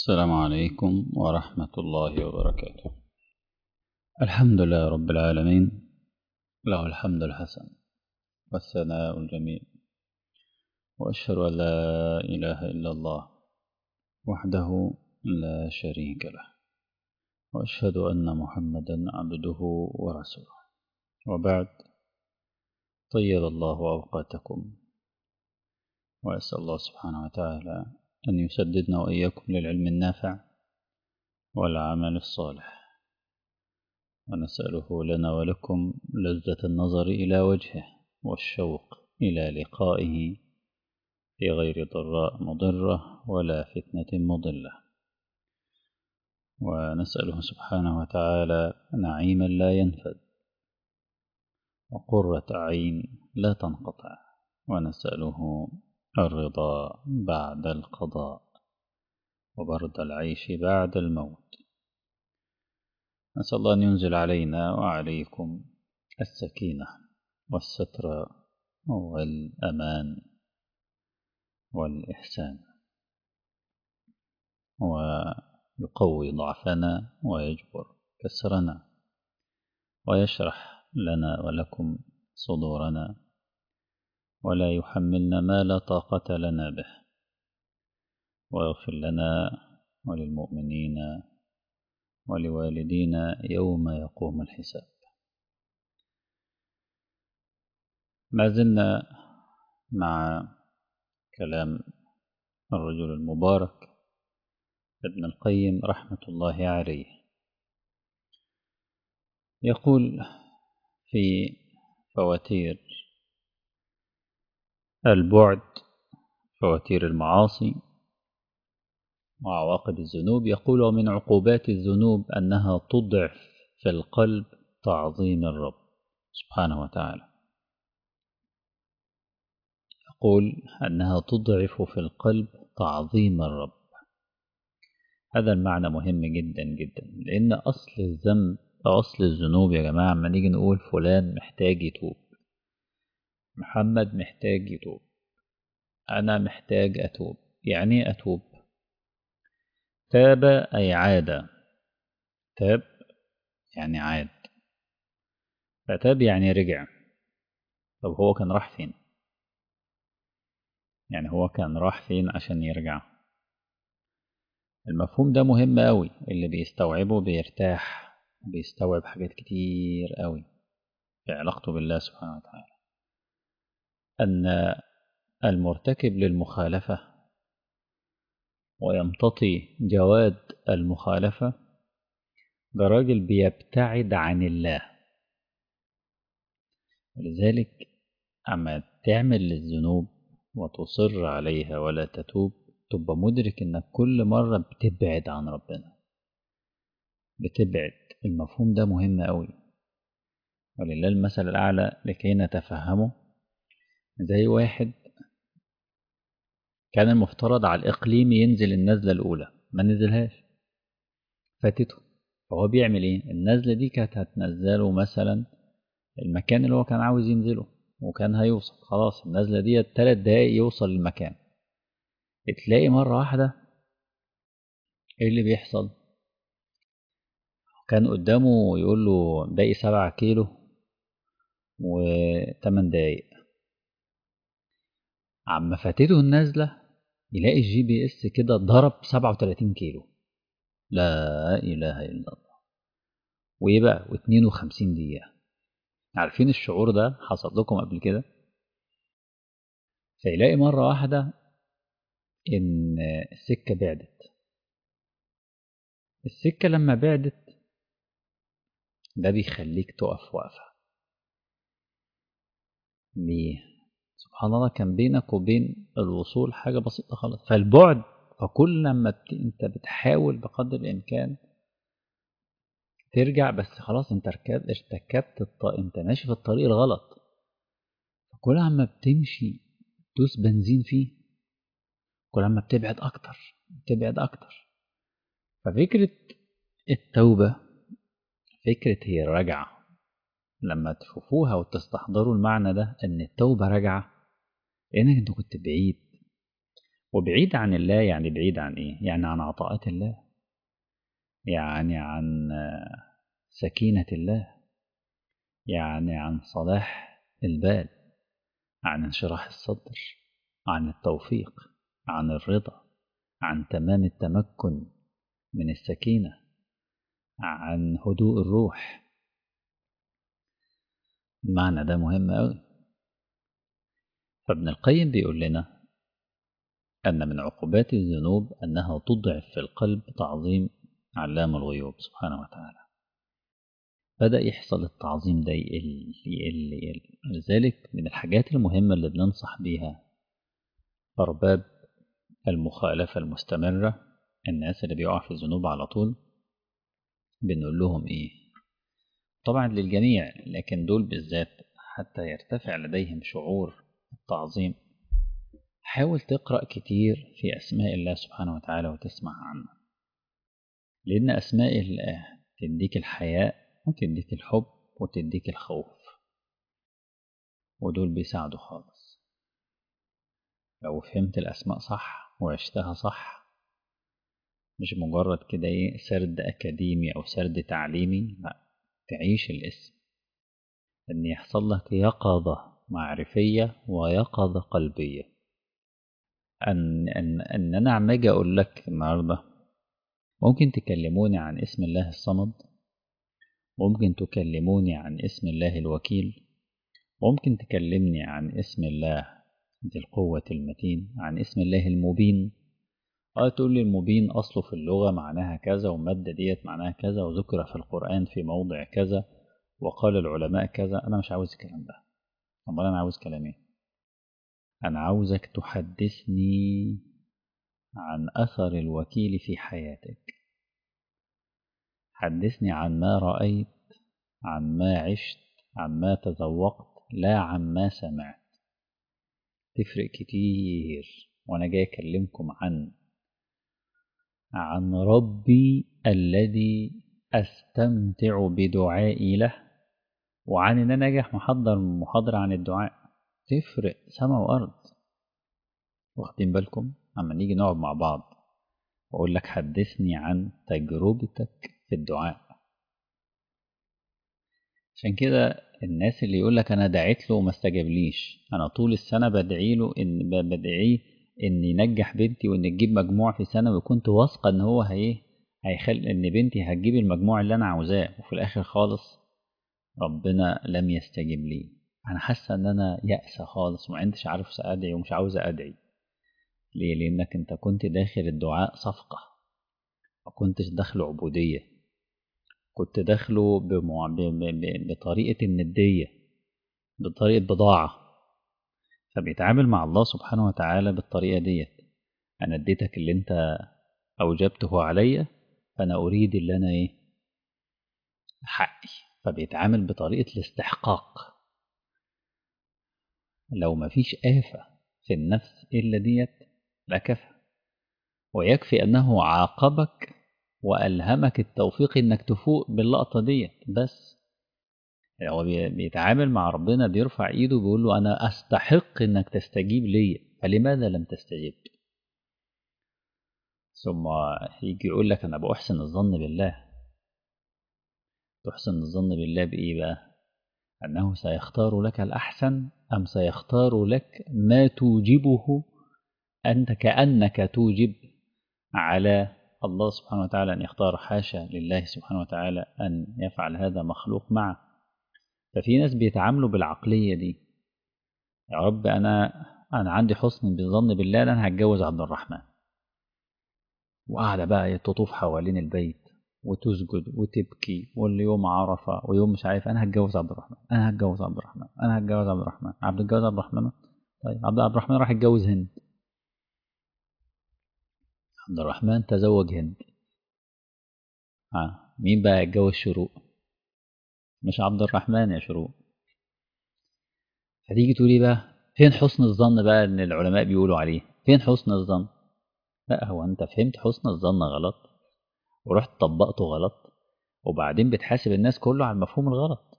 السلام عليكم ورحمة الله وبركاته الحمد لله رب العالمين له الحمد الحسن والثناء الجميل وأشهد أن لا إله إلا الله وحده لا شريك له وأشهد أن محمدا عبده ورسوله وبعد طيب الله أوقاتكم وأسأل الله سبحانه وتعالى أن يسددنا وإياكم للعلم النافع والعمل الصالح ونسأله لنا ولكم لذة النظر إلى وجهه والشوق إلى لقائه في غير ضراء مضرة ولا فتنة مضلة ونسأله سبحانه وتعالى نعيما لا ينفد وقرة عين لا تنقطع ونسأله الرضا بعد القضاء وبرد العيش بعد الموت نسأل الله أن ينزل علينا وعليكم السكينة والستر والأمان والإحسان ويقوي ضعفنا ويجبر كسرنا ويشرح لنا ولكم صدورنا ولا يحملنا ما لا طاقة لنا به ويغفر لنا وللمؤمنين ولوالدينا يوم يقوم الحساب ما زلنا مع كلام الرجل المبارك ابن القيم رحمة الله عليه يقول في فواتير البعد فواتير المعاصي وعواقب الذنوب يقول ومن عقوبات الذنوب أنها تضعف في القلب تعظيم الرب سبحانه وتعالى يقول أنها تضعف في القلب تعظيم الرب هذا المعنى مهم جدا جدا لأن أصل الذنب أو أصل الذنوب يا جماعة لما نيجي نقول فلان محتاج يتوب محمد محتاج يتوب أنا محتاج أتوب يعني أتوب تاب أي عاد تاب يعني عاد فتاب يعني رجع طب هو كان راح فين يعني هو كان راح فين عشان يرجع المفهوم ده مهم قوي اللي بيستوعبه بيرتاح بيستوعب حاجات كتير قوي في علاقته بالله سبحانه وتعالى أن المرتكب للمخالفة ويمتطي جواد المخالفة ده راجل بيبتعد عن الله ولذلك أما تعمل الذنوب وتصر عليها ولا تتوب تبقى مدرك إنك كل مرة بتبعد عن ربنا بتبعد المفهوم ده مهم أوي ولله المثل الأعلى لكي نتفهمه زي واحد كان المفترض على الإقليم ينزل النزلة الأولى ما نزلهاش فاتته فهو بيعمل إيه النزلة دي كانت هتنزله مثلا المكان اللي هو كان عاوز ينزله وكان هيوصل خلاص النزلة دي تلات دقايق يوصل للمكان تلاقي مرة واحدة ايه اللي بيحصل كان قدامه يقول له باقي سبعة كيلو وتمن دقايق عما فاتته النازلة يلاقي الجي بي اس كده ضرب سبعة وتلاتين كيلو لا إله إلا الله وإيه بقى واتنين وخمسين دقيقة عارفين الشعور ده حصل لكم قبل كده فيلاقي مرة واحدة إن السكة بعدت السكة لما بعدت ده بيخليك تقف وقفة ليه سبحان الله كان بينك وبين الوصول حاجة بسيطة خالص فالبعد فكل لما بت... انت بتحاول بقدر الامكان ترجع بس خلاص انت ركبت ارتكبت الط... انت ماشي في الطريق الغلط فكل لما بتمشي تدوس بنزين فيه كل لما بتبعد اكتر بتبعد اكتر ففكرة التوبة فكرة هي الرجعة لما تشوفوها وتستحضروا المعنى ده ان التوبة رجعة لانك انت كنت بعيد وبعيد عن الله يعني بعيد عن إيه؟ يعني عن عطاءات الله يعني عن سكينة الله يعني عن صلاح البال عن انشراح الصدر عن التوفيق عن الرضا عن تمام التمكن من السكينة عن هدوء الروح المعنى ده مهم أوي فابن القيم بيقول لنا أن من عقوبات الذنوب أنها تضعف في القلب تعظيم علام الغيوب سبحانه وتعالى بدأ يحصل التعظيم ده يقل يقل يقل لذلك من الحاجات المهمة اللي بننصح بيها أرباب المخالفة المستمرة الناس اللي بيقع في الذنوب على طول بنقول لهم إيه طبعا للجميع لكن دول بالذات حتى يرتفع لديهم شعور التعظيم حاول تقرأ كتير في أسماء الله سبحانه وتعالى وتسمع عنه لأن أسماء الله تديك الحياء وتديك الحب وتديك الخوف ودول بيساعدوا خالص لو فهمت الأسماء صح وعشتها صح مش مجرد كده ايه سرد أكاديمي أو سرد تعليمي لا تعيش الاسم إن يحصل لك يقظة معرفية ويقظة قلبية أن أن أن أنا عم أجي أقول لك النهاردة ممكن تكلموني عن اسم الله الصمد ممكن تكلموني عن اسم الله الوكيل ممكن تكلمني عن اسم الله ذي القوة المتين عن اسم الله المبين اه تقول لي المبين أصله في اللغة معناها كذا والمادة ديت معناها كذا وذكر في القرآن في موضع كذا وقال العلماء كذا أنا مش عاوز الكلام ده أمال أنا عاوز كلام إيه؟ أنا عاوزك تحدثني عن أثر الوكيل في حياتك حدثني عن ما رأيت عن ما عشت عن ما تذوقت لا عن ما سمعت تفرق كتير وأنا جاي أكلمكم عن عن ربي الذي أستمتع بدعائي له وعن إن أنا أجي محضر محاضرة عن الدعاء تفرق سما وأرض واخدين بالكم أما نيجي نقعد مع بعض وأقول لك حدثني عن تجربتك في الدعاء عشان كده الناس اللي يقول لك أنا دعيت له وما استجابليش أنا طول السنة بدعي له إن بدعيه إن ينجح بنتي وإن تجيب مجموع في سنة وكنت واثقة إن هو هي هيخلي إن بنتي هتجيب المجموع اللي أنا عاوزاه وفي الآخر خالص ربنا لم يستجب لي أنا حاسة إن أنا يأسة خالص وما عندش عارف أدعي ومش عاوزة أدعي ليه؟ لأنك أنت كنت داخل الدعاء صفقة ما كنتش داخله عبودية كنت داخله بمع... ب... ب... بطريقة الندية بطريقة بضاعة فبيتعامل مع الله سبحانه وتعالى بالطريقة ديت أنا اديتك اللي أنت أوجبته عليا فأنا أريد اللي أنا إيه حقي فبيتعامل بطريقة الاستحقاق لو مفيش آفة في النفس إلا ديت لكفى ويكفي أنه عاقبك وألهمك التوفيق إنك تفوق باللقطة ديت بس هو بيتعامل مع ربنا بيرفع إيده بيقول له أنا أستحق إنك تستجيب لي فلماذا لم تستجيب ثم يجي يقول لك أنا بأحسن الظن بالله تحسن الظن بالله بإيه بقى أنه سيختار لك الأحسن أم سيختار لك ما توجبه أنت كأنك توجب على الله سبحانه وتعالى أن يختار حاشا لله سبحانه وتعالى أن يفعل هذا مخلوق معه ففي ناس بيتعاملوا بالعقلية دي يا رب أنا أنا عندي حسن بالظن بالله أنا هتجوز عبد الرحمن وقاعدة بقى تطوف حوالين البيت وتسجد وتبكي واليوم عرفة ويوم مش عارف أنا هتجوز عبد الرحمن أنا هتجوز عبد الرحمن أنا هتجوز عبد الرحمن عبد الجوز عبد الرحمن طيب عبد الرحمن راح يتجوز هند عبد الرحمن تزوج هند آه. مين بقى يتجوز شروق مش عبد الرحمن يا شروق فتيجي تقولي بقى فين حسن الظن بقى ان العلماء بيقولوا عليه فين حسن الظن لا هو انت فهمت حسن الظن غلط ورحت طبقته غلط وبعدين بتحاسب الناس كله على المفهوم الغلط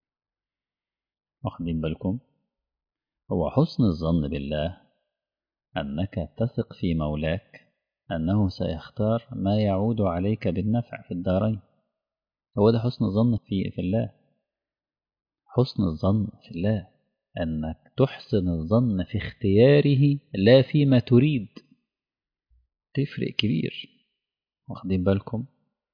واخدين بالكم هو حسن الظن بالله أنك تثق في مولاك أنه سيختار ما يعود عليك بالنفع في الدارين هو ده حسن الظن في, في الله حسن الظن في الله أنك تحسن الظن في اختياره لا فيما تريد تفرق كبير واخدين بالكم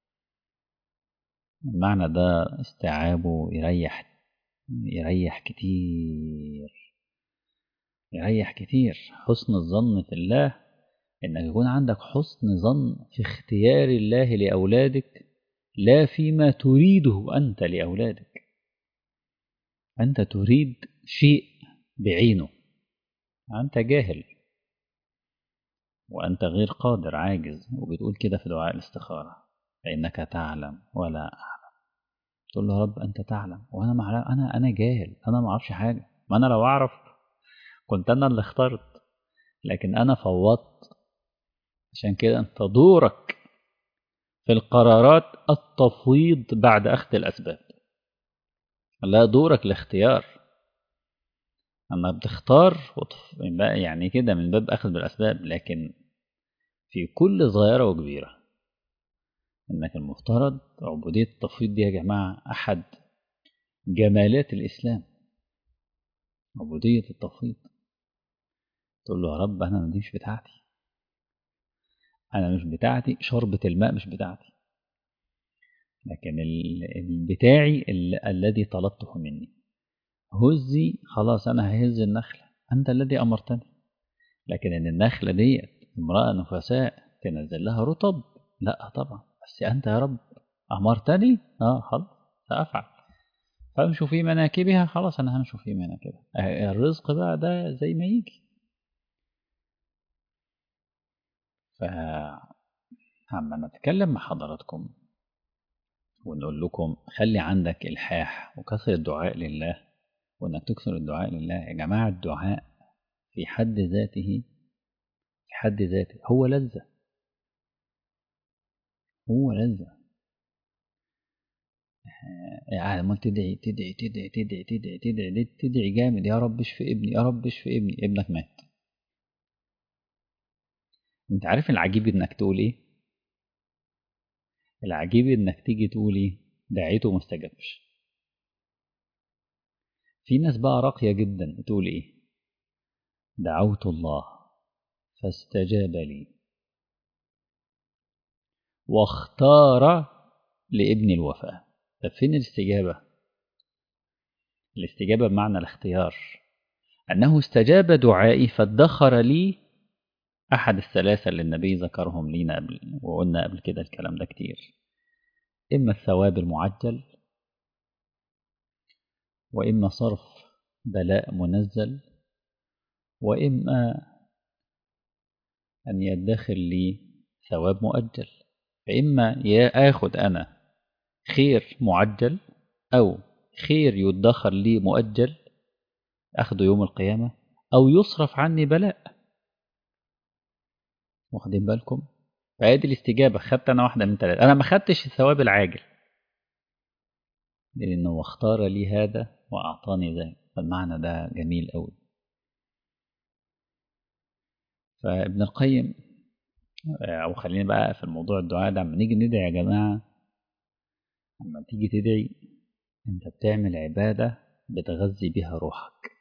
المعنى ده استيعابه يريح يريح كتير يريح كتير حسن الظن في الله انك يكون عندك حسن ظن في اختيار الله لأولادك لا فيما تريده أنت لأولادك أنت تريد شيء بعينه أنت جاهل وأنت غير قادر عاجز وبتقول كده في دعاء الاستخارة فإنك تعلم ولا أعلم تقول له رب أنت تعلم وأنا معلم أنا أنا جاهل أنا ما أعرفش حاجة ما أنا لو أعرف كنت أنا اللي اخترت لكن أنا فوضت عشان كده أنت دورك في القرارات التفويض بعد أخذ الأسباب لا دورك الاختيار أما بتختار يعني كده من باب أخذ بالأسباب لكن في كل صغيرة وكبيرة إنك المفترض عبودية التفويض دي يا جماعة أحد جمالات الإسلام عبودية التفويض تقول له يا رب أنا دي مش بتاعتي أنا مش بتاعتي شربة الماء مش بتاعتي لكن بتاعي الذي طلبته مني هزي خلاص أنا ههز النخلة أنت الذي أمرتني لكن إن النخلة ديت امرأة نفساء تنزل لها رطب لا طبعا بس أنت يا رب أمرتني آه خلاص سأفعل فامشوا في مناكبها خلاص أنا همشوا في مناكبها الرزق بقى ده زي ما يجي ف عما نتكلم مع حضراتكم ونقول لكم خلي عندك إلحاح وكثر الدعاء لله وإنك تكثر الدعاء لله يا جماعة الدعاء في حد ذاته في حد ذاته هو لذة هو لذة يعني ما تدعي تدعي تدعي تدعي تدعي تدعي تدعي جامد يا رب اشفي ابني يا رب اشفي ابني ابنك مات انت عارف العجيب انك تقول ايه العجيب انك تيجي تقول ايه دعيته ما استجابش في ناس بقى راقية جدا تقول ايه دعوت الله فاستجاب لي واختار لابن الوفاة طب فين الاستجابة الاستجابة بمعنى الاختيار أنه استجاب دعائي فادخر لي أحد الثلاثة اللي النبي ذكرهم لينا قبل وقلنا قبل كده الكلام ده كتير إما الثواب المعجل وإما صرف بلاء منزل وإما أن يدخر لي ثواب مؤجل فإما يا آخد أنا خير معجل أو خير يدخر لي مؤجل أخده يوم القيامة أو يصرف عني بلاء واخدين بالكم فهذه الاستجابة خدت أنا واحدة من ثلاثة أنا ما خدتش الثواب العاجل لأنه اختار لي هذا وأعطاني ذلك فالمعنى ده جميل أوي فابن القيم أو خلينا بقى في الموضوع الدعاء ده لما نيجي ندعي يا جماعة لما تيجي تدعي أنت بتعمل عبادة بتغذي بيها روحك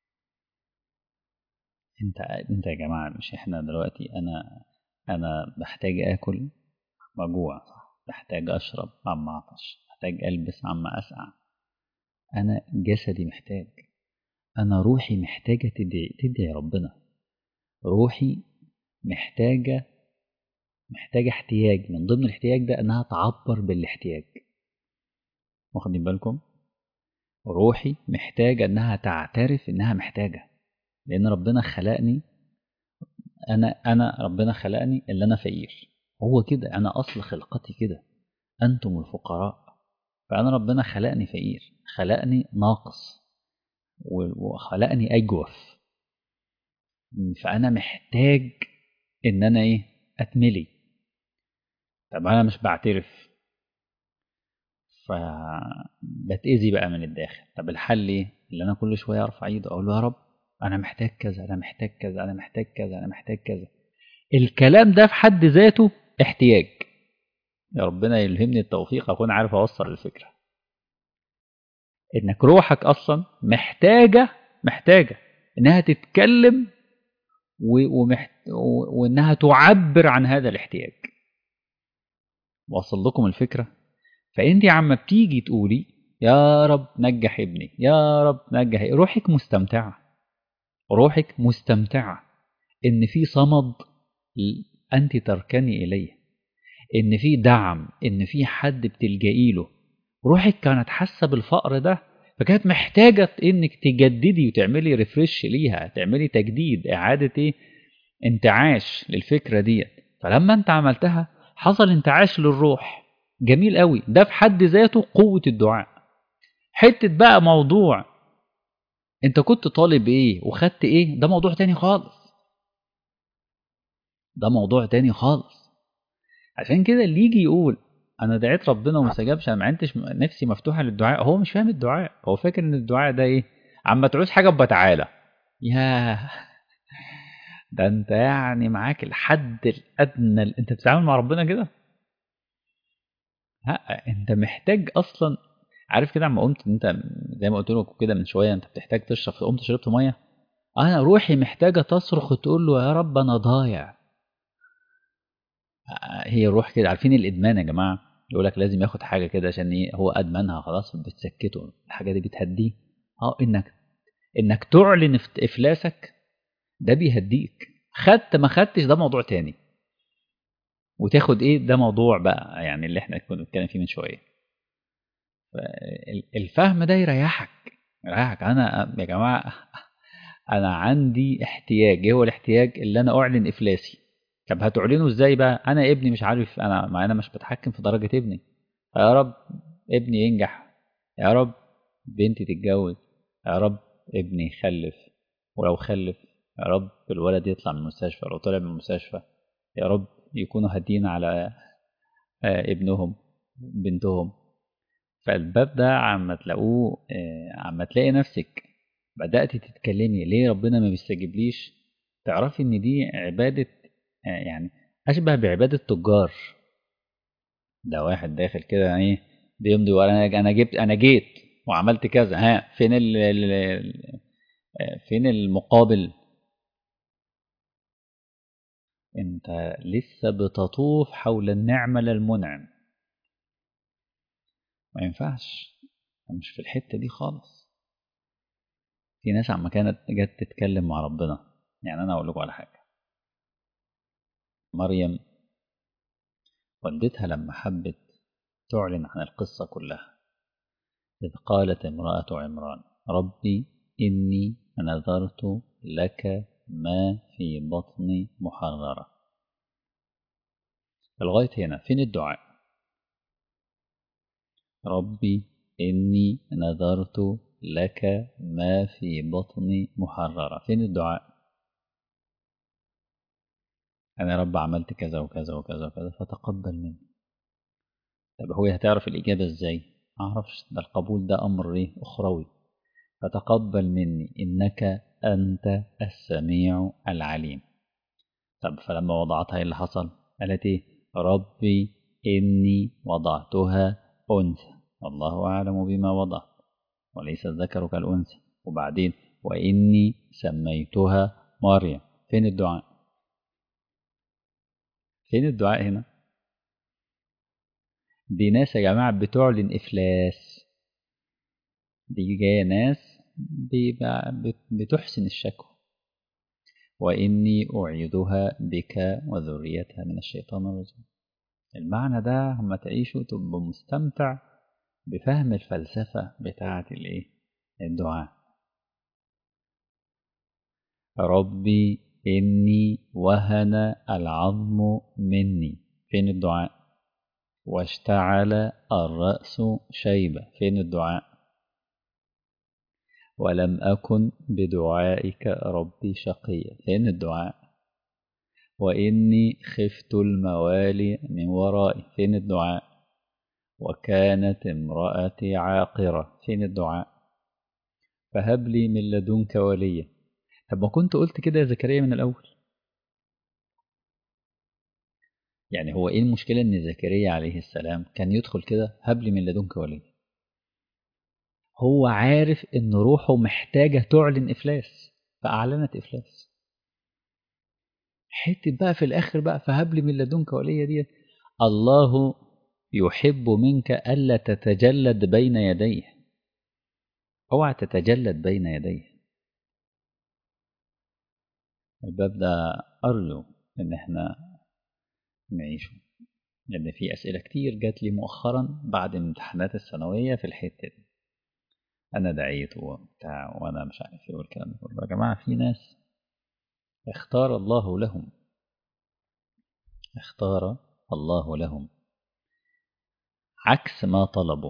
انت انت يا جماعه مش احنا دلوقتي انا انا بحتاج اكل مجوع بحتاج اشرب عما اعطش محتاج البس عما اسعى انا جسدي محتاج انا روحي محتاجه تدعي تدعي ربنا روحي محتاجه محتاجه احتياج من ضمن الاحتياج ده انها تعبر بالاحتياج واخدين بالكم روحي محتاجه انها تعترف انها محتاجه لان ربنا خلقني انا انا ربنا خلقني اللي انا فقير هو كده انا اصل خلقتي كده انتم الفقراء فانا ربنا خلقني فقير خلقني ناقص وخلقني اجوف فانا محتاج ان انا ايه اتملي طب انا مش بعترف فبتأذي بقى من الداخل طب الحل ايه اللي انا كل شويه ارفع ايدي اقول له يا رب انا محتاج كذا انا محتاج كذا انا محتاج كذا انا محتاج كذا الكلام ده في حد ذاته احتياج يا ربنا يلهمني التوفيق اكون عارف اوصل الفكره انك روحك اصلا محتاجه محتاجه انها تتكلم ومحت... وانها تعبر عن هذا الاحتياج وصل لكم الفكره فانت عم بتيجي تقولي يا رب نجح ابني يا رب نجح روحك مستمتعه روحك مستمتعه ان في صمد انت تركني اليه ان في دعم ان في حد بتلجئي له روحك كانت حاسه بالفقر ده فكانت محتاجه انك تجددي وتعملي ريفرش ليها تعملي تجديد اعاده ايه انتعاش للفكره ديت فلما انت عملتها حصل انتعاش للروح جميل قوي ده في حد ذاته قوه الدعاء حته بقى موضوع انت كنت طالب ايه وخدت ايه ده موضوع تاني خالص ده موضوع تاني خالص عشان كده اللي يجي يقول انا دعيت ربنا وما استجابش انا ما عندتش نفسي مفتوحه للدعاء هو مش فاهم الدعاء هو فاكر ان الدعاء ده ايه عما تعوز حاجه ابقى تعالى يا ده انت يعني معاك الحد الادنى انت بتتعامل مع ربنا كده لا انت محتاج اصلا عارف كده عما قمت انت زي ما قلت لكم كده من شويه انت بتحتاج تشرب قمت شربت ميه انا روحي محتاجه تصرخ وتقول له يا رب انا ضايع هي الروح كده عارفين الادمان يا جماعه يقول لك لازم ياخد حاجه كده عشان ايه هو ادمنها خلاص بتسكته الحاجه دي بتهديه اه انك انك تعلن افلاسك ده بيهديك خدت ما خدتش ده موضوع تاني وتاخد ايه ده موضوع بقى يعني اللي احنا كنا بنتكلم فيه من شويه الفهم ده يريحك يريحك انا يا جماعه انا عندي احتياج ايه هو الاحتياج اللي انا اعلن افلاسي طب هتعلنه ازاي بقى انا ابني مش عارف انا ما انا مش بتحكم في درجه ابني يا رب ابني ينجح يا رب بنتي تتجوز يا رب ابني يخلف ولو خلف يا رب الولد يطلع من المستشفى لو طلع من المستشفى يا رب يكونوا هادين على ابنهم بنتهم فالباب ده عم تلاقوه عم تلاقي نفسك بدأت تتكلمي ليه ربنا ما بيستجيبليش تعرفي ان دي عبادة يعني أشبه بعبادة تجار ده واحد داخل كده ايه بيمضي وانا انا جبت انا جيت وعملت كذا ها فين ال فين المقابل انت لسه بتطوف حول النعمة للمنعم ما ينفعش مش في الحتة دي خالص في ناس عما كانت جت تتكلم مع ربنا يعني انا اقول لكم على حاجة مريم والدتها لما حبت تعلن عن القصة كلها إذ قالت امرأة عمران ربي إني نذرت لك ما في بطني محررة لغاية هنا فين الدعاء ربي إني نذرت لك ما في بطني محررة فين الدعاء أنا يا رب عملت كذا وكذا وكذا وكذا فتقبل مني طب هو هتعرف الإجابة إزاي معرفش ده القبول ده أمر إيه أخروي فتقبل مني إنك أنت السميع العليم طب فلما وضعتها إيه اللي حصل قالت إيه ربي إني وضعتها أنثى والله أعلم بما وضعت وليس الذكر كالأنثى وبعدين وإني سميتها مريم فين الدعاء فين الدعاء هنا دي ناس يا جماعة بتعلن إفلاس دي جاية ناس بتحسن الشكوى وإني أعيذها بك وذريتها من الشيطان الرجيم المعنى ده هم تعيشوا تبقوا مستمتع بفهم الفلسفة بتاعة الإيه الدعاء ربي إني وهن العظم مني فين الدعاء واشتعل الرأس شيبة فين الدعاء ولم أكن بدعائك ربي شقيا فين الدعاء وإني خفت الموالي من ورائي فين الدعاء وكانت امرأتي عاقرة فين الدعاء فهب لي من لدنك وليا طب ما كنت قلت كده يا زكريا من الأول يعني هو إيه المشكلة إن زكريا عليه السلام كان يدخل كده هب لي من لدنك ولي هو عارف إن روحه محتاجة تعلن إفلاس فأعلنت إفلاس حتة بقى في الآخر بقى فهب لي من لدنك وليا دي الله يحب منك ألا تتجلد بين يديه اوعى تتجلد بين يديه الباب ده أرجو إن إحنا نعيشه لأن في أسئلة كتير جات لي مؤخرا بعد امتحانات الثانوية في الحتة دي أنا دعيت وبتاع وأنا مش عارف إيه والكلام ده كله يا جماعة في ناس اختار الله لهم اختار الله لهم عكس ما طلبوا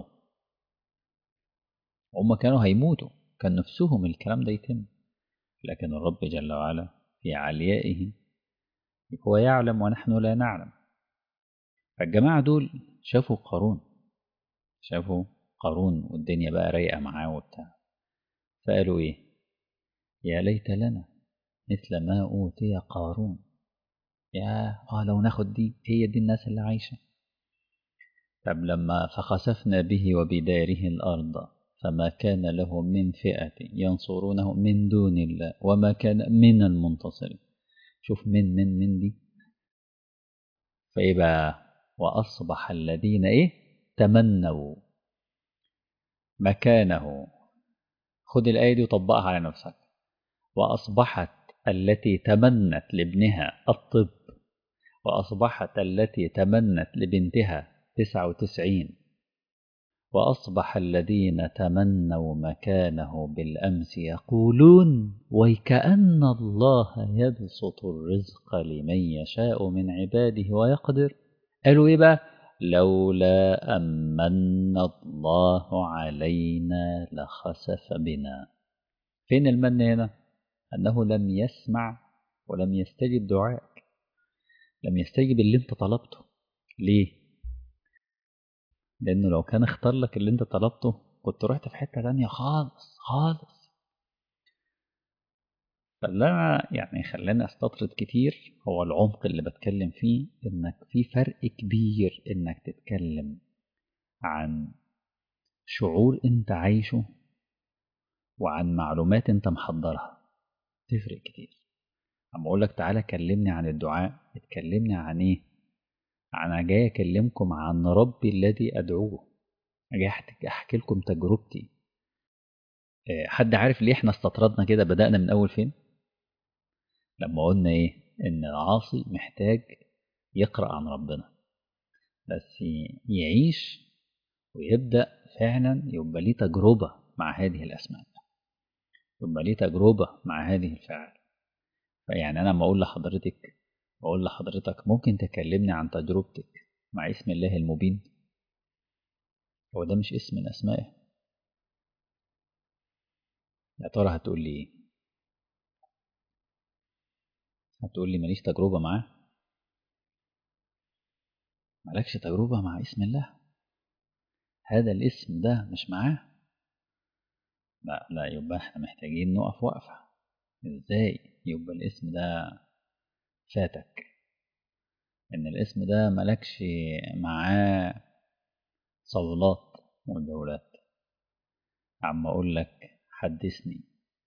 هم كانوا هيموتوا كان نفسهم الكلام ده يتم لكن الرب جل وعلا في عليائه هو يعلم ونحن لا نعلم فالجماعة دول شافوا قارون شافوا قارون والدنيا بقى رايقة معاه وبتاع فقالوا ايه يا ليت لنا مثل ما أوتي قارون يا اه لو ناخد دي هي دي الناس اللي عايشة طب لما فخسفنا به وبداره الأرض فما كان له من فئة ينصرونه من دون الله وما كان من المنتصرين شوف من من من دي فإيه بقى وأصبح الذين إيه تمنوا مكانه خد الآية دي وطبقها على نفسك وأصبحت التي تمنت لابنها الطب وأصبحت التي تمنت لبنتها تسعة وتسعين وأصبح الذين تمنوا مكانه بالأمس يقولون ويكأن الله يبسط الرزق لمن يشاء من عباده ويقدر قالوا إيه بقى لولا أمن الله علينا لخسف بنا فين المن هنا أنه لم يسمع ولم يستجب دعائك لم يستجب اللي انت طلبته ليه لأنه لو كان اختار لك اللي انت طلبته كنت رحت في حتة تانية خالص خالص فاللي أنا يعني خلاني أستطرد كتير هو العمق اللي بتكلم فيه إنك في فرق كبير إنك تتكلم عن شعور أنت عايشه وعن معلومات أنت محضرها تفرق كتير أما أقول لك تعالى كلمني عن الدعاء اتكلمني عن إيه أنا جاي أكلمكم عن ربي الذي أدعوه جاي أحكي لكم تجربتي حد عارف ليه احنا استطردنا كده بدأنا من أول فين لما قلنا إيه إن العاصي محتاج يقرأ عن ربنا بس يعيش ويبدأ فعلا يبقى ليه تجربة مع هذه الأسماء يبقى ليه تجربة مع هذه الفعل فيعني أنا لما أقول لحضرتك بقول لحضرتك ممكن تكلمني عن تجربتك مع اسم الله المبين هو ده مش اسم من أسمائه يا ترى هتقول لي ايه هتقول لي ماليش تجربة معاه مالكش تجربة مع اسم الله هذا الاسم ده مش معاه لا لا يبقى احنا محتاجين نقف وقفة ازاي يبقى الاسم ده فاتك ان الاسم ده ملكش معاه صولات ودولات عم اقول لك حدثني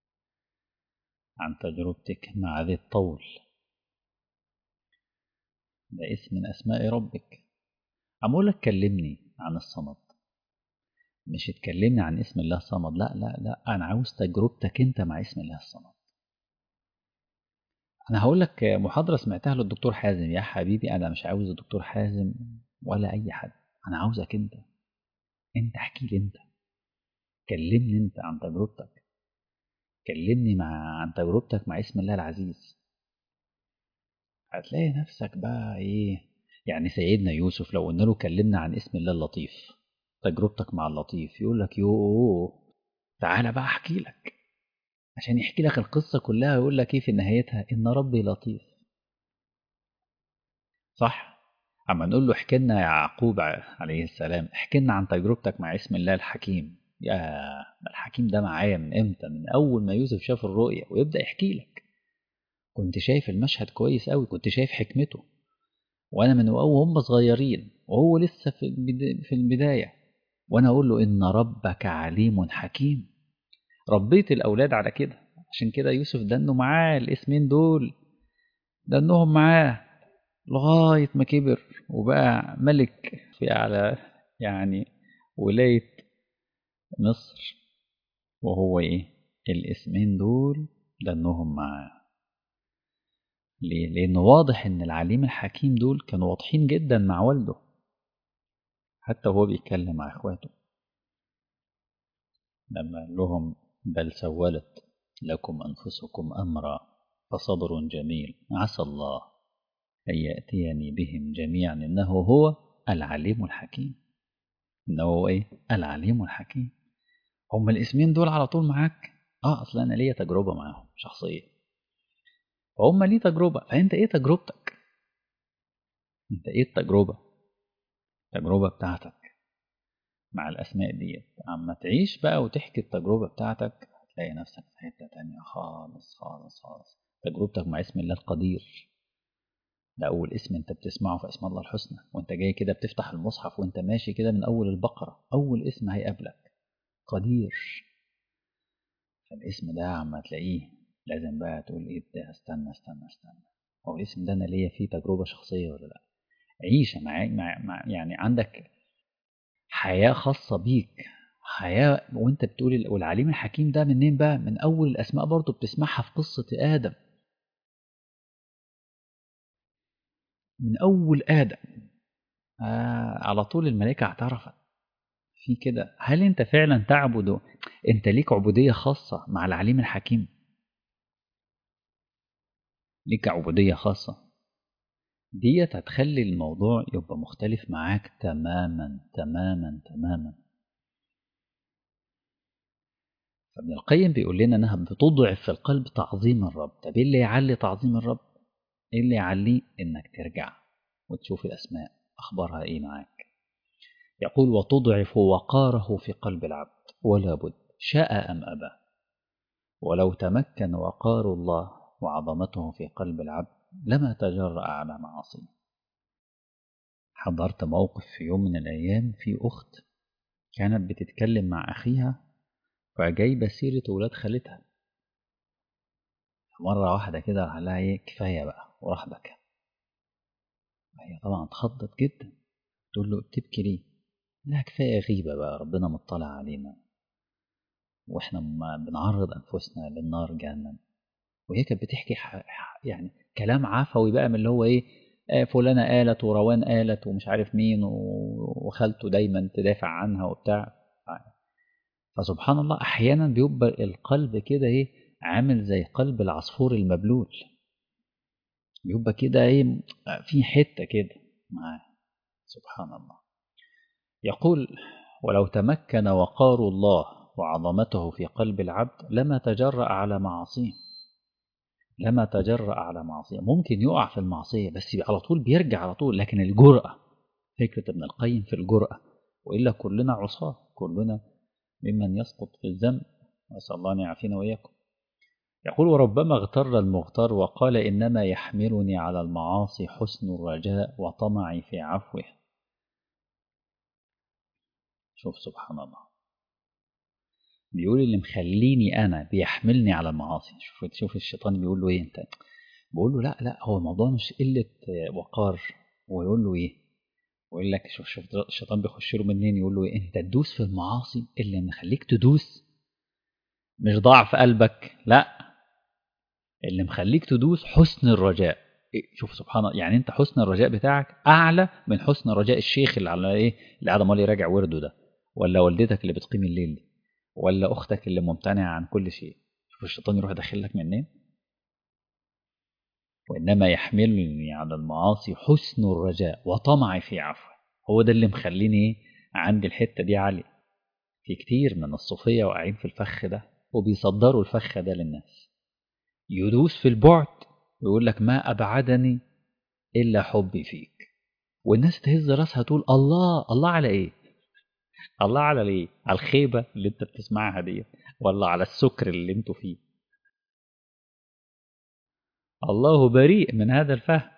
عن تجربتك مع ذي الطول ده اسم من اسماء ربك عم اقول لك كلمني عن الصمد مش تكلمني عن اسم الله الصمد لا لا لا انا عاوز تجربتك انت مع اسم الله الصمد انا هقول لك محاضره سمعتها للدكتور حازم يا حبيبي انا مش عاوز الدكتور حازم ولا اي حد انا عاوزك انت انت احكي لي انت كلمني انت عن تجربتك كلمني مع عن تجربتك مع اسم الله العزيز هتلاقي نفسك بقى ايه يعني سيدنا يوسف لو قلنا له كلمنا عن اسم الله اللطيف تجربتك مع اللطيف يقول لك يوه تعالى بقى احكي لك عشان يحكي لك القصة كلها ويقول لك ايه في نهايتها ان ربي لطيف صح اما نقول له احكي لنا يا يعقوب عليه السلام احكي لنا عن تجربتك مع اسم الله الحكيم يا الحكيم ده معايا من امتى من اول ما يوسف شاف الرؤيا ويبدا يحكي لك كنت شايف المشهد كويس قوي كنت شايف حكمته وانا من وهم صغيرين وهو لسه في في البدايه وانا اقول له ان ربك عليم حكيم ربيت الاولاد على كده عشان كده يوسف ده انه معاه الاسمين دول ده انهم معاه لغايه ما كبر وبقى ملك في على يعني ولايه مصر وهو ايه الاسمين دول ده انهم معاه ليه؟ لأنه واضح إن العليم الحكيم دول كانوا واضحين جدا مع والده حتى وهو بيتكلم مع إخواته لما قال لهم بل سولت لكم أنفسكم أمرا فصبر جميل عسى الله أن يأتيني بهم جميعا إنه هو العليم الحكيم إنه هو إيه؟ العليم الحكيم هم الاسمين دول على طول معاك اه اصل انا ليا تجربه معاهم شخصيه فهم ليه تجربة فأنت إيه تجربتك أنت إيه التجربة التجربة بتاعتك مع الأسماء ديت أما تعيش بقى وتحكي التجربة بتاعتك هتلاقي نفسك في حتة تانية خالص خالص خالص تجربتك مع اسم الله القدير ده أول اسم أنت بتسمعه في اسم الله الحسنى وأنت جاي كده بتفتح المصحف وأنت ماشي كده من أول البقرة أول اسم هيقابلك قدير فالاسم ده عما تلاقيه لازم بقى تقول ايه ده استنى استنى استنى هو الاسم ده انا ليا فيه تجربه شخصيه ولا لا عيش مع, مع, مع يعني عندك حياه خاصه بيك حياه وانت بتقول والعليم الحكيم ده منين بقى من اول الاسماء برضو بتسمعها في قصه ادم من اول ادم آه على طول الملائكه اعترفت في كده هل انت فعلا تعبد انت ليك عبوديه خاصه مع العليم الحكيم ليك عبودية خاصة ديت هتخلي الموضوع يبقى مختلف معاك تماما تماما تماما فابن القيم بيقول لنا انها بتضعف في القلب تعظيم الرب طب ايه اللي يعلي تعظيم الرب ايه اللي يعليه انك ترجع وتشوف الاسماء اخبارها ايه معاك يقول وتضعف وقاره في قلب العبد ولا بد شاء ام ابى ولو تمكن وقار الله وعظمته في قلب العبد لما تجرأ على معاصيه حضرت موقف في يوم من الأيام في أخت كانت بتتكلم مع أخيها فجايبة سيرة ولاد خالتها مرة واحدة كده راح لها إيه كفاية بقى وراح بكى هي طبعا اتخضت جدا تقول له بتبكي ليه؟ لا كفاية غيبة بقى ربنا مطلع علينا واحنا بنعرض أنفسنا للنار جهنم وهي كانت بتحكي يعني كلام عفوي بقى من اللي هو ايه آه فلانة قالت وروان قالت ومش عارف مين وخالته دايما تدافع عنها وبتاع فسبحان الله احيانا بيبقى القلب كده ايه عامل زي قلب العصفور المبلول بيبقى كده ايه في حته كده معاه سبحان الله يقول ولو تمكن وقار الله وعظمته في قلب العبد لما تجرأ على معاصيه لما تجرأ على معصية ممكن يقع في المعصية بس على طول بيرجع على طول لكن الجرأة فكرة ابن القيم في الجرأة وإلا كلنا عصاة كلنا ممن يسقط في الذنب نسأل الله أن يعافينا وإياكم يقول وربما اغتر المغتر وقال إنما يحملني على المعاصي حسن الرجاء وطمعي في عفوه شوف سبحان الله بيقول اللي مخليني انا بيحملني على المعاصي شوف شوف الشيطان بيقول له ايه انت بقول له لا لا هو الموضوع مش قله وقار ويقول له ايه ويقول لك شوف شوف الشيطان بيخش له منين يقول له إيه؟ انت تدوس في المعاصي اللي مخليك تدوس مش ضعف قلبك لا اللي مخليك تدوس حسن الرجاء إيه شوف سبحان الله يعني انت حسن الرجاء بتاعك اعلى من حسن رجاء الشيخ اللي على ايه اللي قاعد امال يراجع ورده ده ولا والدتك اللي بتقيم الليل دي ولا اختك اللي ممتنعه عن كل شيء شوف الشيطان يروح داخل لك منين وانما يحملني على المعاصي حسن الرجاء وطمعي في عفو هو ده اللي مخليني عندي الحته دي عاليه في كتير من الصوفيه واقعين في الفخ ده وبيصدروا الفخ ده للناس يدوس في البعد ويقول لك ما ابعدني الا حبي فيك والناس تهز راسها تقول الله الله على ايه الله على ليه على الخيبة اللي انت بتسمعها دي ولا على السكر اللي انتوا فيه الله بريء من هذا الفهم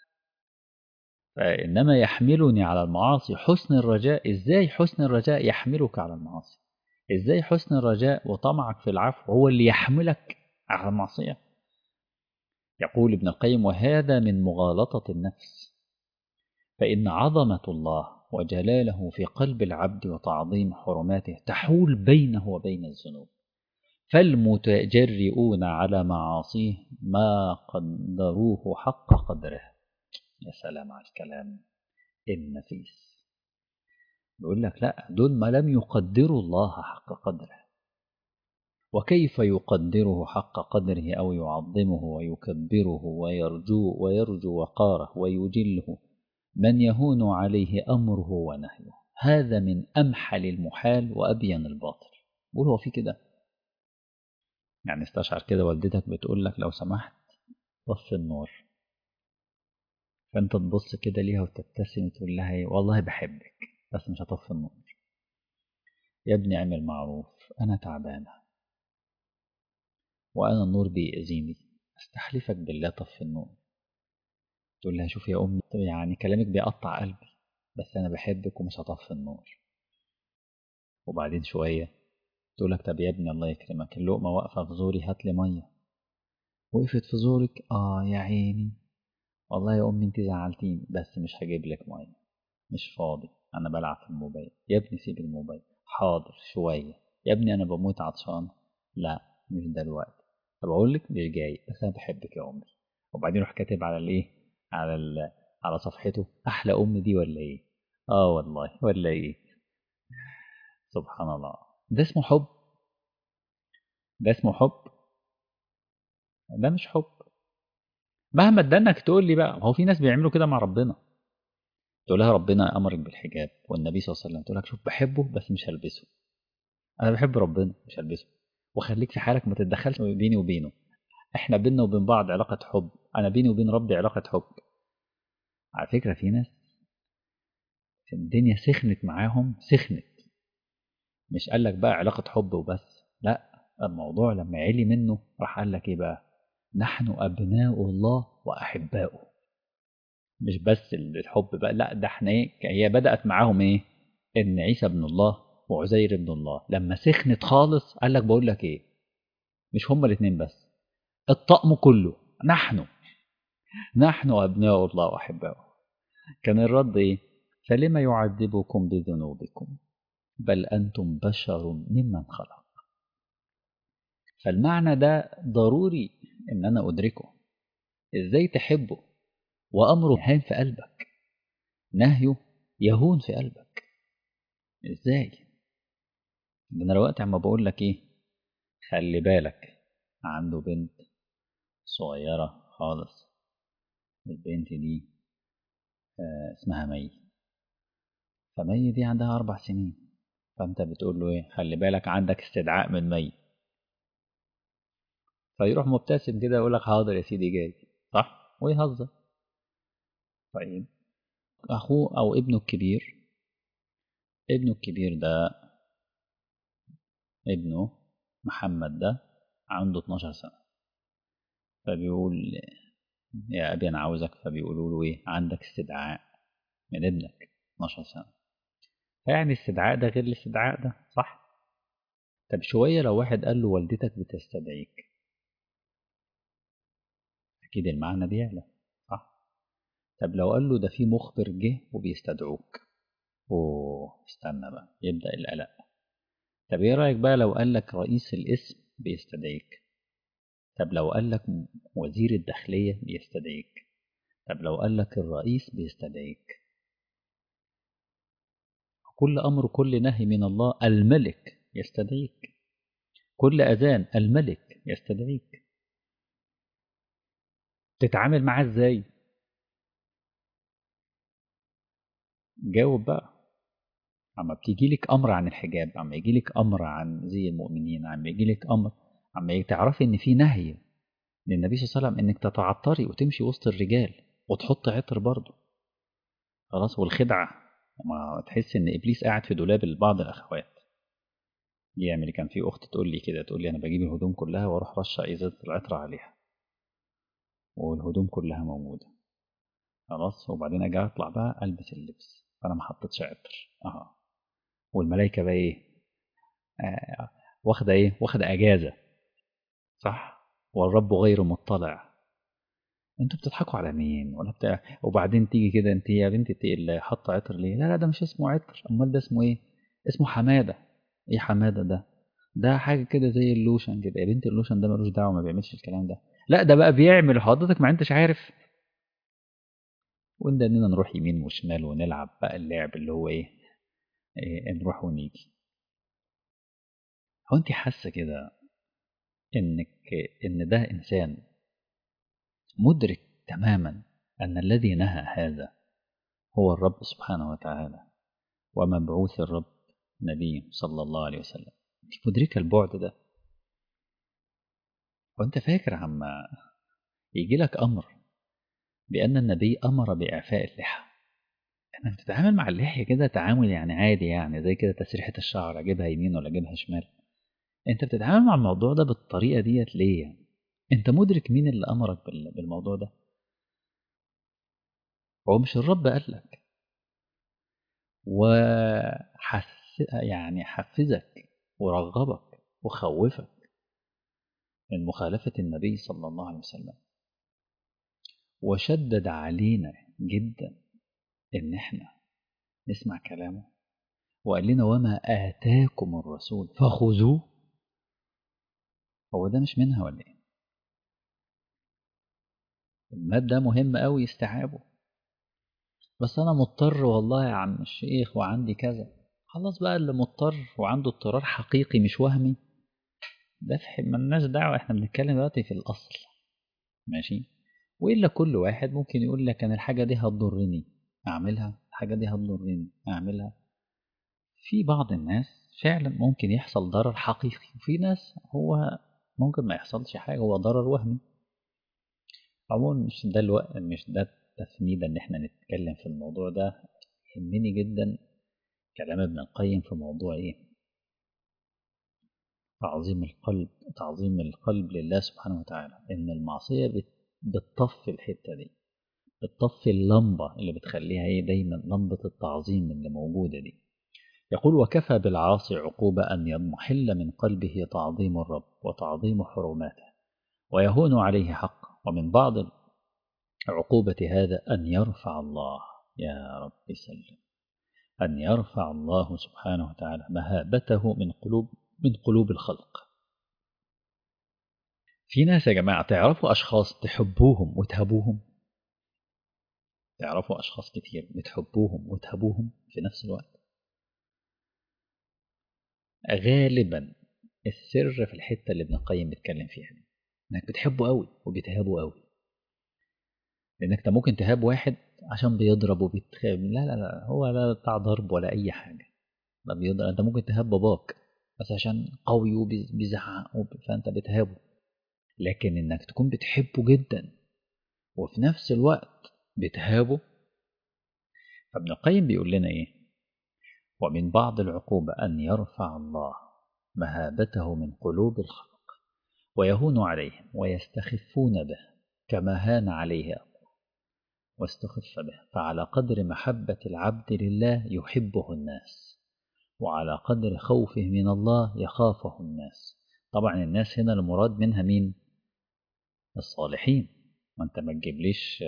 فإنما يحملني على المعاصي حسن الرجاء إزاي حسن الرجاء يحملك على المعاصي إزاي حسن الرجاء وطمعك في العفو هو اللي يحملك على المعصية يقول ابن القيم وهذا من مغالطة النفس فإن عظمة الله وجلاله في قلب العبد وتعظيم حرماته تحول بينه وبين الذنوب فالمتجرئون على معاصيه ما قدروه حق قدره يا سلام على الكلام النفيس بيقول لك لا دول ما لم يقدروا الله حق قدره وكيف يقدره حق قدره أو يعظمه ويكبره ويرجو ويرجو وقاره ويجله من يهون عليه أمره ونهيه هذا من أمحل المحال وأبين الباطل بقول هو في كده يعني استشعر كده والدتك بتقول لك لو سمحت طفي النور فانت تبص كده ليها وتبتسم وتقول لها ايه والله بحبك بس مش هطفي النور يا ابني اعمل معروف انا تعبانه وانا النور بيأذيني استحلفك بالله طفي النور تقول لها شوف يا امي يعني كلامك بيقطع قلبي بس انا بحبك ومش هطفي النور وبعدين شويه تقول لك طب يا ابني الله يكرمك اللقمه واقفه في زوري هات لي ميه وقفت في زورك اه يا عيني والله يا امي انت زعلتيني بس مش هجيب لك ميه مش فاضي انا بلعب في الموبايل يا ابني سيب الموبايل حاضر شويه يا ابني انا بموت عطشان لا مش دلوقتي طب اقول لك مش جاي بس انا بحبك يا امي وبعدين يروح كاتب على الايه على ال... على صفحته احلى ام دي ولا ايه اه والله ولا ايه سبحان الله ده اسمه حب ده اسمه حب ده مش حب مهما ادانك تقول لي بقى هو في ناس بيعملوا كده مع ربنا تقول لها ربنا امرك بالحجاب والنبي صلى الله عليه وسلم تقول لك شوف بحبه بس مش هلبسه انا بحب ربنا مش هلبسه وخليك في حالك ما تتدخلش بيني وبينه احنا بيننا وبين بعض علاقة حب انا بيني وبين ربي علاقة حب على فكرة في ناس الدنيا سخنت معاهم سخنت مش قال لك بقى علاقة حب وبس لا الموضوع لما علي منه راح قال لك ايه بقى نحن ابناء الله واحباؤه مش بس الحب بقى لا ده احنا ايه هي بدأت معاهم ايه ان عيسى ابن الله وعزير ابن الله لما سخنت خالص قال لك بقول لك ايه مش هما الاثنين بس الطقم كله نحن نحن ابناء الله واحباؤه كان الرد ايه فلما يعذبكم بذنوبكم بل انتم بشر ممن خلق فالمعنى ده ضروري ان انا ادركه ازاي تحبه وامره هان في قلبك نهيه يهون في قلبك ازاي ده انا دلوقتي عم بقول لك ايه خلي بالك عنده بنت صغيرة خالص البنت دي آه اسمها مي فمي دي عندها أربع سنين فأنت بتقول له إيه خلي بالك عندك استدعاء من مي فيروح مبتسم كده يقول لك حاضر يا سيدي جاي صح ويهزر طيب أخوه أو ابنه الكبير ابنه الكبير ده ابنه محمد ده عنده 12 سنة فبيقول يا أبي أنا عاوزك فبيقولوا له إيه عندك استدعاء من ابنك 12 سنة فيعني الاستدعاء ده غير الاستدعاء ده صح طب شوية لو واحد قال له والدتك بتستدعيك أكيد المعنى بيعلى صح طب لو قال له ده في مخبر جه وبيستدعوك أوه استنى بقى يبدأ القلق طب ايه رأيك بقى لو قال لك رئيس الاسم بيستدعيك طب لو قال لك وزير الداخلية بيستدعيك طب لو قال لك الرئيس بيستدعيك كل أمر كل نهي من الله الملك يستدعيك كل أذان الملك يستدعيك تتعامل معاه ازاي جاوب بقى اما بتيجي لك امر عن الحجاب اما يجي لك امر عن زي المؤمنين اما يجي لك امر اما تعرفي ان في نهي للنبي صلى الله عليه وسلم انك تتعطري وتمشي وسط الرجال وتحط عطر برضه خلاص والخدعه ما تحس ان ابليس قاعد في دولاب بعض الاخوات يعمل كان في اخت تقول لي كده تقول لي انا بجيب الهدوم كلها واروح رشه ازازه العطر عليها والهدوم كلها موجوده خلاص وبعدين اجي اطلع بقى البس اللبس فانا ما حطيتش عطر اه والملائكه بقى ايه آه واخده ايه واخده اجازه صح والرب غير مطلع انتوا بتضحكوا على مين ولا بتاع وبعدين تيجي كده انت يا بنتي انت اللي حاطه عطر ليه لا لا ده مش اسمه عطر امال ده اسمه ايه اسمه حماده ايه حماده ده ده حاجه كده زي اللوشن كده يا بنتي اللوشن ده ملوش دعوه ما بيعملش الكلام ده لا ده بقى بيعمل حضرتك ما انتش عارف وده اننا نروح يمين وشمال ونلعب بقى اللعب اللي هو ايه, إيه نروح ونيجي هو انت حاسه كده انك ان ده انسان مدرك تماما ان الذي نهى هذا هو الرب سبحانه وتعالى ومبعوث الرب نبي صلى الله عليه وسلم انت مدركه البعد ده وانت فاكر عما يجي لك امر بان النبي امر باعفاء اللحى انك تتعامل مع اللحيه كده تعامل يعني عادي يعني زي كده تسريحه الشعر اجيبها يمين ولا اجيبها شمال انت بتتعامل مع الموضوع ده بالطريقه ديت ليه يعني انت مدرك مين اللي امرك بالموضوع ده هو مش الرب قال لك وحس يعني حفزك ورغبك وخوفك من مخالفة النبي صلى الله عليه وسلم وشدد علينا جدا ان احنا نسمع كلامه وقال لنا وما آتاكم الرسول فخذوه هو ده مش منها ولا ايه المادة مهم قوي استيعابه بس انا مضطر والله يا عم الشيخ وعندي كذا خلاص بقى اللي مضطر وعنده اضطرار حقيقي مش وهمي ده في ملناش دعوة احنا بنتكلم دلوقتي في الأصل ماشي وإلا كل واحد ممكن يقول لك أنا الحاجة دي هتضرني أعملها الحاجة دي هتضرني أعملها في بعض الناس فعلا ممكن يحصل ضرر حقيقي وفي ناس هو ممكن ما يحصلش حاجة هو ضرر وهمي عموما مش ده الوقت مش ده التفنيدة ان احنا نتكلم في الموضوع ده يهمني جدا كلام ابن القيم في موضوع ايه تعظيم القلب تعظيم القلب لله سبحانه وتعالى ان المعصية بتطفي الحتة دي بتطفي اللمبة اللي بتخليها ايه دايما لمبة التعظيم اللي موجودة دي يقول وكفى بالعاصي عقوبة أن يضمحل من قلبه تعظيم الرب وتعظيم حرماته ويهون عليه حق ومن بعض عقوبة هذا أن يرفع الله يا رب سلم أن يرفع الله سبحانه وتعالى مهابته من قلوب من قلوب الخلق في ناس يا جماعة تعرفوا أشخاص تحبوهم وتهبوهم تعرفوا أشخاص كتير بتحبوهم وتهبوهم في نفس الوقت غالبا السر في الحتة اللي ابن القيم بيتكلم فيها دي انك بتحبه قوي وبتهابه قوي لانك انت ممكن تهاب واحد عشان بيضرب وبيتخاب لا لا لا هو لا بتاع ضرب ولا اي حاجه لا بيضرب انت ممكن تهاب باباك بس عشان قوي وبيزعق فانت بتهابه لكن انك تكون بتحبه جدا وفي نفس الوقت بتهابه فابن القيم بيقول لنا ايه ومن بعض العقوبة أن يرفع الله مهابته من قلوب الخلق ويهون عليهم ويستخفون به كما هان عليه أبوه واستخف به فعلى قدر محبة العبد لله يحبه الناس وعلى قدر خوفه من الله يخافه الناس طبعا الناس هنا المراد منها مين الصالحين ما انت ما تجيبليش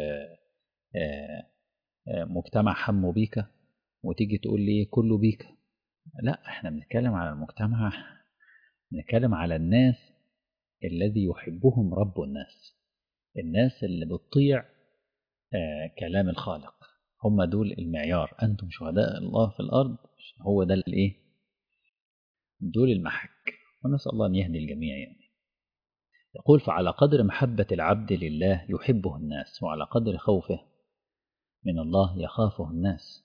مجتمع حمو بيك وتيجي تقول لي كله بيك لا احنا بنتكلم على المجتمع بنتكلم على الناس الذي يحبهم رب الناس الناس اللي بتطيع آه كلام الخالق هم دول المعيار أنتم شهداء الله في الأرض هو ده الإيه دول المحك ونسأل الله أن يهدي الجميع يعني يقول فعلى قدر محبة العبد لله يحبه الناس وعلى قدر خوفه من الله يخافه الناس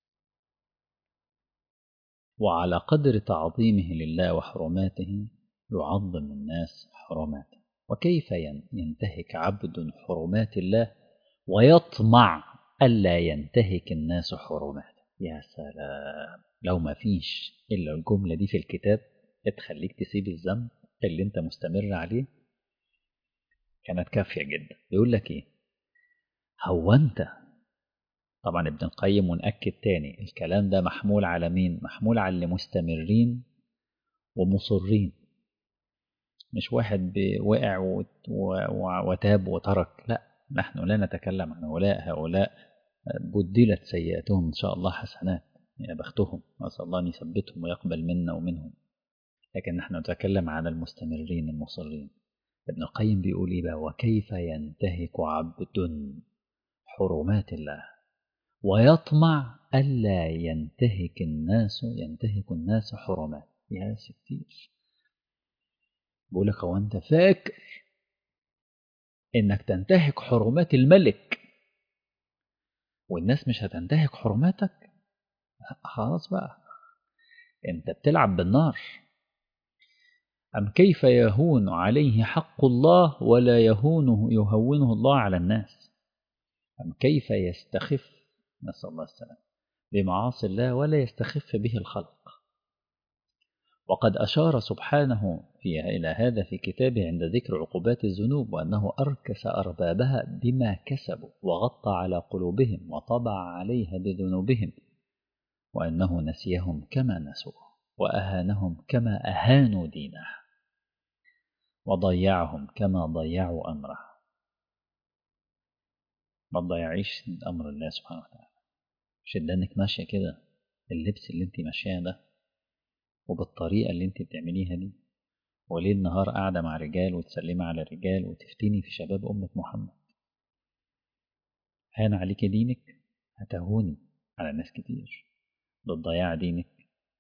وعلى قدر تعظيمه لله وحرماته يعظم الناس حرماته وكيف ينتهك عبد حرمات الله ويطمع ألا ينتهك الناس حرماته يا سلام لو ما فيش إلا الجملة دي في الكتاب تخليك تسيب الذنب اللي انت مستمر عليه كانت كافية جدا يقول لك ايه هو انت طبعا ابن القيم ونأكد تاني الكلام ده محمول على مين محمول على اللي مستمرين ومصرين مش واحد وقع وتاب وترك لا نحن لا نتكلم عن هؤلاء هؤلاء بدلت سيئاتهم إن شاء الله حسنات يا بختهم نسأل الله أن يثبتهم ويقبل منا ومنهم لكن نحن نتكلم عن المستمرين المصرين ابن القيم بيقول إيه بقى وكيف ينتهك عبد حرمات الله ويطمع ألا ينتهك الناس ينتهك الناس حرمات يا ستير بقول لك هو أنت فاكر إنك تنتهك حرمات الملك والناس مش هتنتهك حرماتك خلاص بقى انت بتلعب بالنار أم كيف يهون عليه حق الله ولا يهونه يهونه الله على الناس أم كيف يستخف نسأل الله السلام بمعاصي الله ولا يستخف به الخلق وقد أشار سبحانه في إلى هذا في كتابه عند ذكر عقوبات الذنوب وأنه أركس أربابها بما كسبوا وغطى على قلوبهم وطبع عليها بذنوبهم وأنه نسيهم كما نسوه وأهانهم كما أهانوا دينه وضيعهم كما ضيعوا أمره ما تضيعيش أمر الله سبحانه وتعالى مش إنك ماشية كده اللبس اللي انت ماشياه ده وبالطريقة اللي انت بتعمليها دي وليل نهار قاعدة مع رجال وتسلمي على رجال وتفتني في شباب أمة محمد هان عليك دينك هتهوني على ناس كتير بتضيع دينك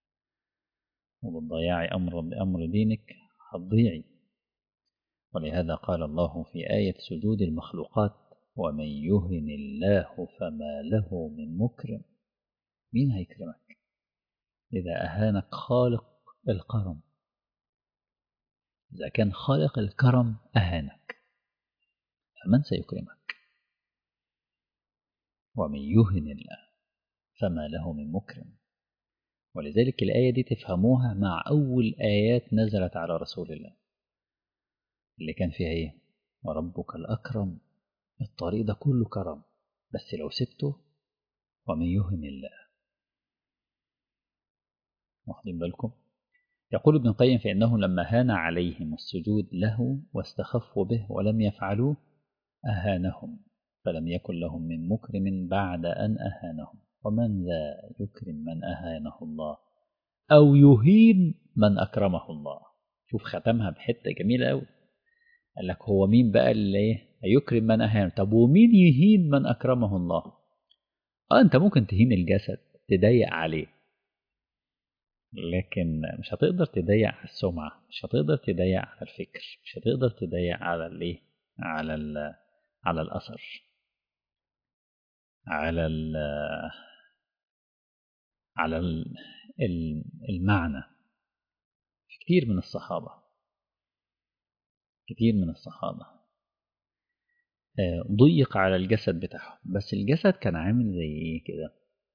وبتضيعي أمر بأمر دينك هتضيعي ولهذا قال الله في آية سجود المخلوقات ومن يهن الله فما له من مكرم مين هيكرمك إذا أهانك خالق الكرم إذا كان خالق الكرم أهانك فمن سيكرمك ومن يهن الله فما له من مكرم ولذلك الآية دي تفهموها مع أول آيات نزلت على رسول الله اللي كان فيها إيه وربك الأكرم الطريق ده كله كرم بس لو سبته ومن يهن الله واخدين بالكم يقول ابن القيم فإنه لما هان عليهم السجود له واستخفوا به ولم يفعلوه أهانهم فلم يكن لهم من مكرم بعد أن أهانهم ومن ذا يكرم من أهانه الله أو يهين من أكرمه الله شوف ختمها بحتة جميلة أوي قال لك هو مين بقى اللي هيكرم من أهانه طب ومين يهين من أكرمه الله آه أنت ممكن تهين الجسد تضيق عليه لكن مش هتقدر تضيق على السمعة مش هتقدر تضيق على الفكر مش هتقدر تضيق على الايه على ال على الأثر على ال على ال المعنى كتير من الصحابة كتير من الصحابة ضيق على الجسد بتاعهم بس الجسد كان عامل زي ايه كده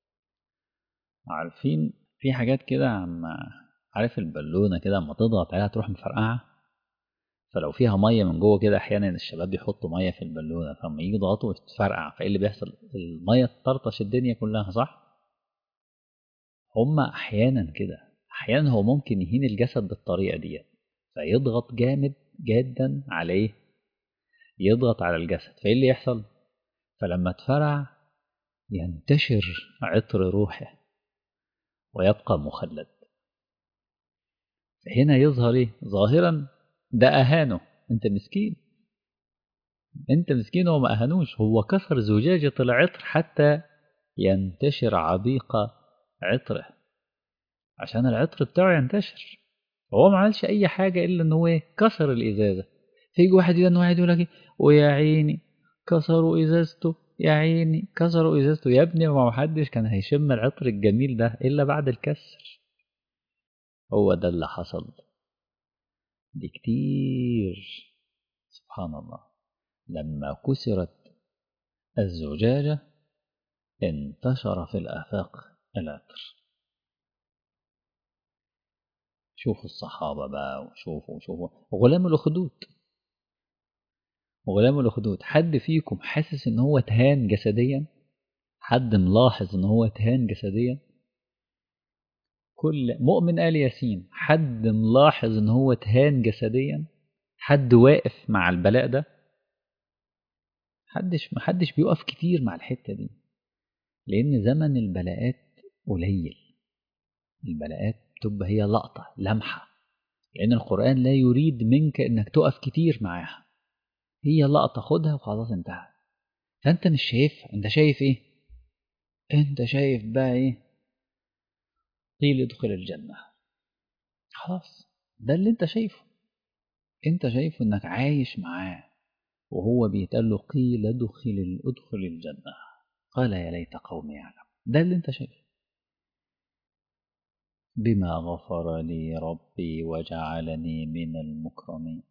عارفين في حاجات كده عم عارف البالونة كده اما تضغط عليها تروح مفرقعة فلو فيها مية من جوه كده أحيانا الشباب بيحطوا مية في البالونة فلما يجي يضغطوا تفرقع فإيه اللي بيحصل المية تطرطش الدنيا كلها صح؟ هما أحيانا كده أحيانا هو ممكن يهين الجسد بالطريقة دي فيضغط جامد جدا عليه يضغط على الجسد فإيه اللي يحصل؟ فلما تفرع ينتشر عطر روحه ويبقى مخلد هنا يظهر ايه ظاهرا ده اهانه انت مسكين انت مسكين هو ما اهانوش هو كسر زجاجة العطر حتى ينتشر عبيق عطره عشان العطر بتاعه ينتشر هو ما عملش اي حاجة الا ان هو كسر الازازة فيجي واحد يجي واحد يقول لك ويا عيني كسروا ازازته يا عيني كسروا ازازته يا ابني ما محدش كان هيشم العطر الجميل ده الا بعد الكسر هو ده اللي حصل دي كتير سبحان الله لما كسرت الزجاجة انتشر في الآفاق العطر شوفوا الصحابة بقى وشوفوا وشوفوا غلام الأخدود غلام الأخدود حد فيكم حاسس إن هو تهان جسديا حد ملاحظ إن هو تهان جسديا كل مؤمن آل ياسين حد ملاحظ إن هو تهان جسديا حد واقف مع البلاء ده محدش محدش بيقف كتير مع الحتة دي لأن زمن البلاءات قليل البلاءات تبقى هي لقطة لمحة لأن القرآن لا يريد منك إنك تقف كتير معاها هي لقطة خدها وخلاص انتهى فأنت مش شايفها أنت شايف إيه؟ أنت شايف بقى إيه؟ قيل ادخل الجنة خلاص ده اللي أنت شايفه أنت شايفه إنك عايش معاه وهو بيتقال له قيل ادخل ادخل الجنة قال يا ليت قومي يعلم ده اللي أنت شايفه بما غفر لي ربي وجعلني من المكرمين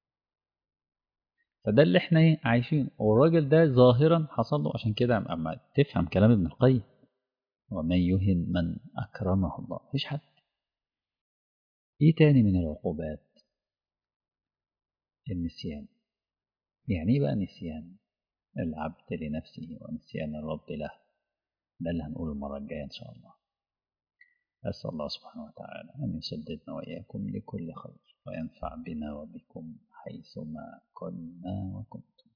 فده اللي احنا ايه عايشين والراجل ده ظاهرا حصل له عشان كده اما تفهم كلام ابن القيم ومن يهن من اكرمه الله مفيش حد ايه تاني من العقوبات النسيان يعني ايه بقى نسيان العبد لنفسه ونسيان الرب له ده اللي هنقوله المرة الجاية إن شاء الله أسأل الله سبحانه وتعالى أن يسددنا وإياكم لكل خير وينفع بنا وبكم حيثما كنا وكنتم